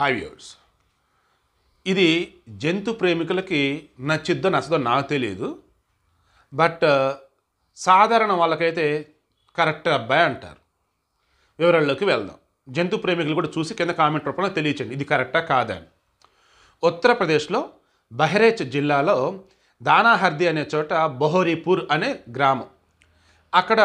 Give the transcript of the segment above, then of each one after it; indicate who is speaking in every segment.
Speaker 1: hi viewers ఇది జంతు ప్రేమికులకి నచ్చిద్దో నచ్చదో నాకు తెలియదు బట్ సాధారణ వాళ్ళకైతే కరెక్ట్ అబ్బాయి అంటారు వివరాల్లోకి వెళ్దాం జంతు ప్రేమికులు కూడా చూసి కింద కామెంట్ రూపంలో తెలియచండి ఇది కరెక్టా కాదా అని ఉత్తరప్రదేశ్లో బహ్రేచ్ జిల్లాలో దానాహర్ది అనే చోట బొహోరీపూర్ అనే గ్రామం అక్కడ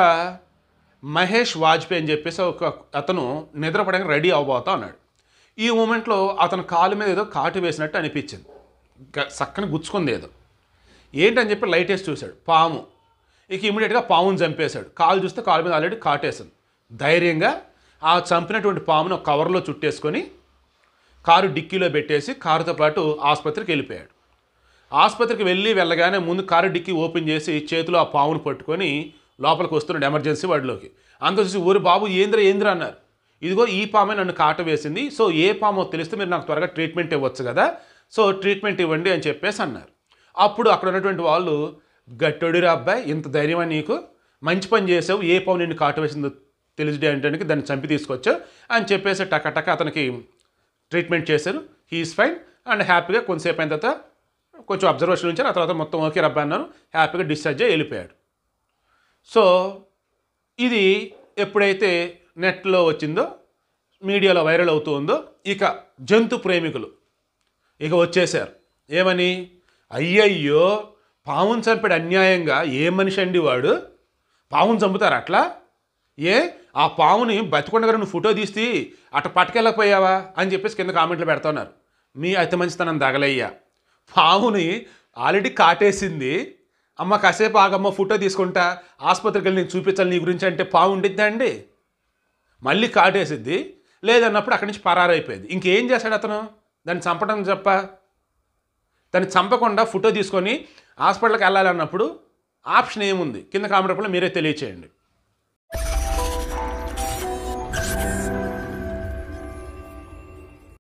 Speaker 1: మహేష్ వాజ్పేయి అని చెప్పేసి ఒక అతను నిద్రపడడానికి రెడీ అవబోతా ఉన్నాడు ఈ మూమెంట్లో అతను కాలు మీద ఏదో కాటు వేసినట్టు అనిపించింది గ- సక్కని గుచ్చుకుంది ఏదో ఏంటని చెప్పి లైట్ వేసి చూశాడు పాము ఇక ఇమీడియట్గా పాముని చంపేశాడు కాలు చూస్తే కాలు మీద ఆల్రెడీ కాటేసింది ధైర్యంగా ఆ చంపినటువంటి పామును ఒక కవర్లో చుట్టేసుకొని కారు డిక్కీలో పెట్టేసి కారుతో పాటు ఆసుపత్రికి వెళ్ళిపోయాడు ఆసుపత్రికి వెళ్ళి వెళ్ళగానే ముందు కారు డిక్కీ ఓపెన్ చేసి చేతిలో ఆ పావును పట్టుకొని లోపలికి వస్తున్నాడు ఎమర్జెన్సీ వార్డులోకి అంత చూసి ఊరి బాబు ఏంద్ర ఏంద్ర అన్నారు ఇదిగో ఈ పామే నన్ను కాట వేసింది సో ఏ పామో తెలిస్తే మీరు నాకు త్వరగా ట్రీట్మెంట్ ఇవ్వచ్చు కదా సో ట్రీట్మెంట్ ఇవ్వండి అని చెప్పేసి అన్నారు అప్పుడు అక్కడ ఉన్నటువంటి వాళ్ళు గట్టొడిరా అబ్బాయి ఇంత ధైర్యమా నీకు మంచి పని చేసావు ఏ పాము నిన్ను కాట వేసిందో తెలియజేయడానికి దాన్ని చంపి తీసుకొచ్చావు అని చెప్పేసి టక టక అతనికి ట్రీట్మెంట్ చేశారు హీఈస్ ఫైన్ అండ్ హ్యాపీగా కొంతసేపు అయిన తర్వాత కొంచెం అబ్జర్వేషన్ ఉంచారు ఆ తర్వాత మొత్తం ఓకే రబ్బా అన్నారు హ్యాపీగా డిశ్చార్జ్ అయ్యి వెళ్ళిపోయాడు సో ఇది ఎప్పుడైతే నెట్లో వచ్చిందో మీడియాలో వైరల్ అవుతూ ఉందో ఇక జంతు ప్రేమికులు ఇక వచ్చేసారు ఏమని అయ్యయ్యో పావును చంపాడు అన్యాయంగా ఏ మనిషి అండి వాడు పావును చంపుతారు అట్లా ఏ ఆ పావుని బతికొండగా నువ్వు ఫోటో తీసి అట్ట పట్టుకెళ్ళకపోయావా అని చెప్పేసి కింద కామెంట్లు పెడుతున్నారు మీ అతి మంచితనం తగలయ్యా పావుని ఆల్రెడీ కాటేసింది అమ్మ కాసేపు ఆగమ్మ ఫోటో తీసుకుంటా ఆసుపత్రికి వెళ్ళి నీకు చూపించాలి నీ గురించి అంటే పావు ఉండిద్దా అండి మళ్ళీ కాటేసిద్ది లేదన్నప్పుడు అక్కడి నుంచి పరారైపోయేది ఇంకేం చేశాడు అతను దాన్ని చంపడం చెప్ప దాన్ని చంపకుండా ఫోటో తీసుకొని హాస్పిటల్కి వెళ్ళాలన్నప్పుడు ఆప్షన్ ఏముంది కింద కామెంట్ రూపంలో మీరే తెలియచేయండి